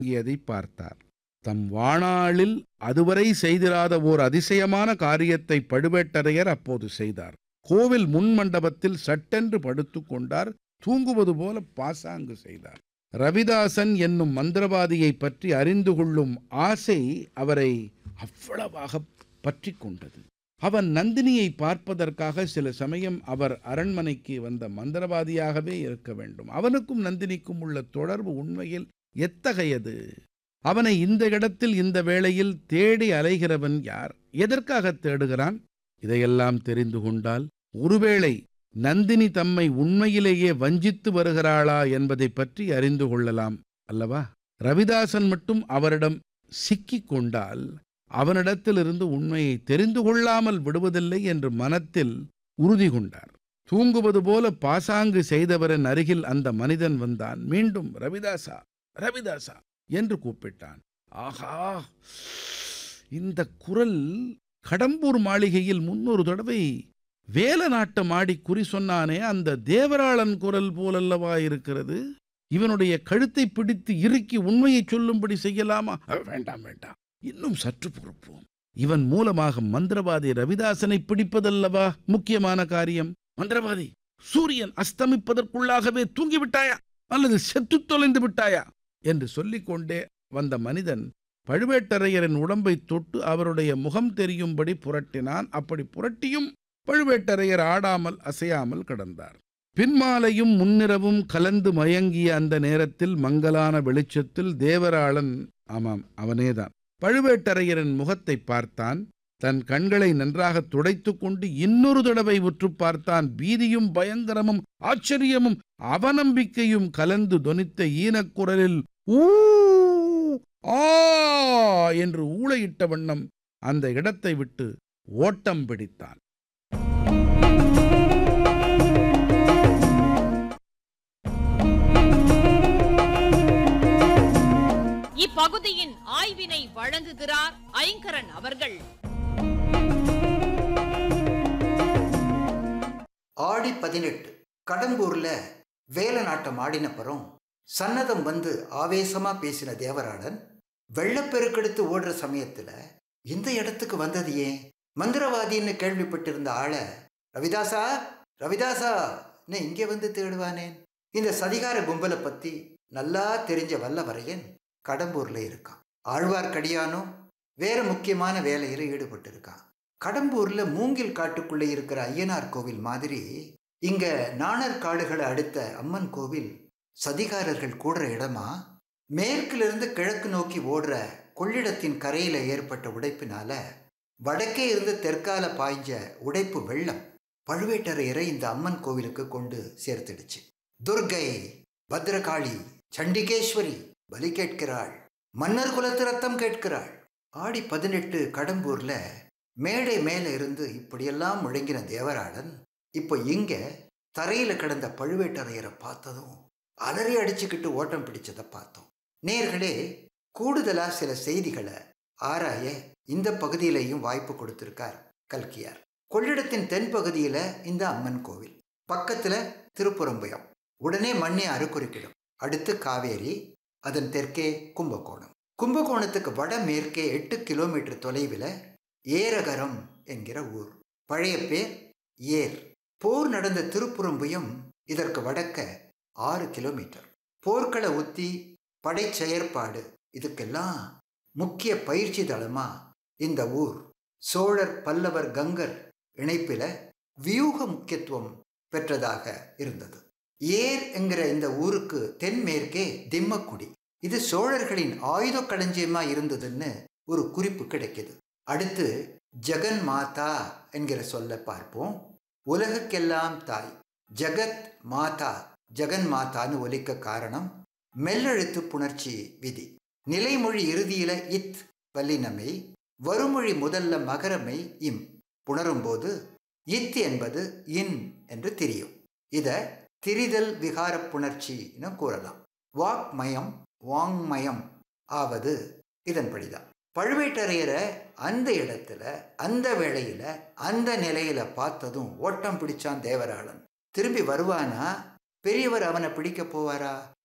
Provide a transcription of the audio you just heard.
இறங்கியதை பார்த்தார் தம் வாணாளில் அதுவரை செய்திராத ஓர் அதிசயமான காரியத்தை பழுவேட்டரையர் அப்போது செய்தார் கோவில் முன் மண்டபத்தில் சட்டென்று படுத்துக் கொண்டார் தூங்குவது போல பாசாங்கு செய்தார் ரவிதாசன் என்னும் மந்திரவாதியை பற்றி அறிந்து கொள்ளும் ஆசை அவரை அவ்வளவாக பற்றி கொண்டது அவன் நந்தினியை பார்ப்பதற்காக சில சமயம் அவர் அரண்மனைக்கு வந்த மந்திரவாதியாகவே இருக்க வேண்டும் அவனுக்கும் நந்தினிக்கும் உள்ள தொடர்பு உண்மையில் எத்தகையது அவனை இந்த இடத்தில் இந்த வேளையில் தேடி அலைகிறவன் யார் எதற்காக தேடுகிறான் இதையெல்லாம் தெரிந்து கொண்டால் ஒருவேளை நந்தினி தம்மை உண்மையிலேயே வஞ்சித்து வருகிறாளா என்பதை பற்றி அறிந்து கொள்ளலாம் அல்லவா ரவிதாசன் மட்டும் அவரிடம் சிக்கிக் கொண்டால் அவனிடத்திலிருந்து உண்மையை தெரிந்து கொள்ளாமல் விடுவதில்லை என்று மனத்தில் உறுதி கொண்டார் தூங்குவது போல பாசாங்கு செய்தவரின் அருகில் அந்த மனிதன் வந்தான் மீண்டும் ரவிதாசா ரவிதாசா என்று கூப்பிட்டான் ஆஹா இந்த குரல் கடம்பூர் மாளிகையில் முன்னொரு தடவை வேல நாட்டம் ஆடி குறி சொன்னானே அந்த தேவராளன் குரல் போலல்லவா இருக்கிறது இவனுடைய கழுத்தை பிடித்து இறுக்கி உண்மையை சொல்லும்படி செய்யலாமா வேண்டாம் வேண்டாம் இன்னும் சற்று பொறுப்போம் இவன் மூலமாக மந்திரவாதி ரவிதாசனை பிடிப்பதல்லவா முக்கியமான காரியம் மந்திரவாதி சூரியன் அஸ்தமிப்பதற்குள்ளாகவே தூங்கிவிட்டாயா அல்லது செத்து தொலைந்து விட்டாயா என்று சொல்லிக்கொண்டே வந்த மனிதன் பழுவேட்டரையரின் உடம்பை தொட்டு அவருடைய முகம் தெரியும்படி புரட்டினான் அப்படி புரட்டியும் பழுவேட்டரையர் ஆடாமல் அசையாமல் கிடந்தார் பின்மாலையும் முன்னிரவும் கலந்து மயங்கிய அந்த நேரத்தில் மங்கலான வெளிச்சத்தில் தேவராளன் ஆமாம் அவனேதான் பழுவேட்டரையரின் முகத்தை பார்த்தான் தன் கண்களை நன்றாக துடைத்துக் கொண்டு இன்னொரு தடவை உற்று பார்த்தான் பீதியும் பயங்கரமும் ஆச்சரியமும் அவநம்பிக்கையும் கலந்து தொனித்த ஈனக்குரலில் ஊ ஆ என்று ஊளையிட்ட வண்ணம் அந்த இடத்தை விட்டு ஓட்டம் பிடித்தான் இப்பகுதியின் ஆய்வினை வழங்குகிறார் ஐங்கரன் அவர்கள் ஆடி பதினெட்டு கடம்பூர்ல வேல நாட்டம் ஆடினப்புறம் சன்னதம் வந்து ஆவேசமா பேசின தேவராளன் வெள்ளப்பெருக்கெடுத்து ஓடுற சமயத்துல இந்த இடத்துக்கு வந்தது ஏன் மந்திரவாதின்னு கேள்விப்பட்டிருந்த ஆளை ரவிதாசா ரவிதாசா இங்கே வந்து தேடுவானேன் இந்த சதிகார கும்பலை பத்தி நல்லா தெரிஞ்ச வல்லவரையன் கடம்பூர்ல இருக்கான் ஆழ்வார்க்கடியானும் வேற முக்கியமான வேலையில ஈடுபட்டு இருக்கான் கடம்பூர்ல மூங்கில் காட்டுக்குள்ளே இருக்கிற ஐயனார் கோவில் மாதிரி இங்க நாணர் காடுகளை அடுத்த அம்மன் கோவில் சதிகாரர்கள் கூடுற இடமா மேற்கிலிருந்து கிழக்கு நோக்கி ஓடுற கொள்ளிடத்தின் கரையில ஏற்பட்ட உடைப்பினால வடக்கே இருந்து தெற்கால பாய்ஞ்ச உடைப்பு வெள்ளம் பழுவேட்டரையரை இந்த அம்மன் கோவிலுக்கு கொண்டு சேர்த்துடுச்சு துர்கை பத்ரகாளி சண்டிகேஸ்வரி பலி கேட்கிறாள் மன்னர் குலத்து ரத்தம் கேட்கிறாள் ஆடி பதினெட்டு கடம்பூர்ல மேடை மேல இருந்து இப்படியெல்லாம் முழங்கின தேவராளன் இப்போ இங்க தரையில கிடந்த பழுவேட்டரையரை பார்த்ததும் அலறி அடிச்சுக்கிட்டு ஓட்டம் பிடிச்சதை பார்த்தோம் நேர்களே கூடுதலா சில செய்திகளை ஆராய இந்த பகுதியிலையும் வாய்ப்பு கொடுத்திருக்கார் கல்கியார் கொள்ளிடத்தின் தென்பகுதியில இந்த அம்மன் கோவில் பக்கத்துல திருப்புறம்பயம் உடனே மண்ணை அறுக்குறிக்கிடும் அடுத்து காவேரி அதன் தெற்கே கும்பகோணம் கும்பகோணத்துக்கு வடமேற்கே எட்டு கிலோமீட்டர் தொலைவில் ஏரகரம் என்கிற ஊர் பழைய பேர் ஏர் போர் நடந்த திருப்புறம்புயம் இதற்கு வடக்க ஆறு கிலோமீட்டர் போர்க்கள உத்தி படை செயற்பாடு இதுக்கெல்லாம் முக்கிய பயிற்சி தளமா இந்த ஊர் சோழர் பல்லவர் கங்கர் இணைப்பில வியூக முக்கியத்துவம் பெற்றதாக இருந்தது ஏர் என்கிற இந்த ஊருக்கு தென்மேற்கே திம்மக்குடி இது சோழர்களின் ஆயுத களஞ்சியமா இருந்ததுன்னு ஒரு குறிப்பு கிடைக்குது அடுத்து ஜெகன் மாதா என்கிற சொல்ல பார்ப்போம் உலகுக்கெல்லாம் தாய் ஜெகத் மாதா ஜெகன் மாதான்னு ஒலிக்க காரணம் மெல்லெழுத்து புணர்ச்சி விதி நிலைமொழி இறுதியில இத் வல்லினமை வருமொழி முதல்ல மகரமை இம் புணரும்போது இத் என்பது இன் என்று தெரியும் இத திரிதல் விகார புணர்ச்சின்னு கூறலாம் வாக்மயம் வாங்மயம் ஆவது இதன்படிதான் பழுவேட்டரையரை அந்த இடத்துல அந்த வேளையில அந்த நிலையில பார்த்ததும் ஓட்டம் பிடிச்சான் தேவராளன் திரும்பி வருவானா பெரியவர் அவனை பிடிக்க போவாரா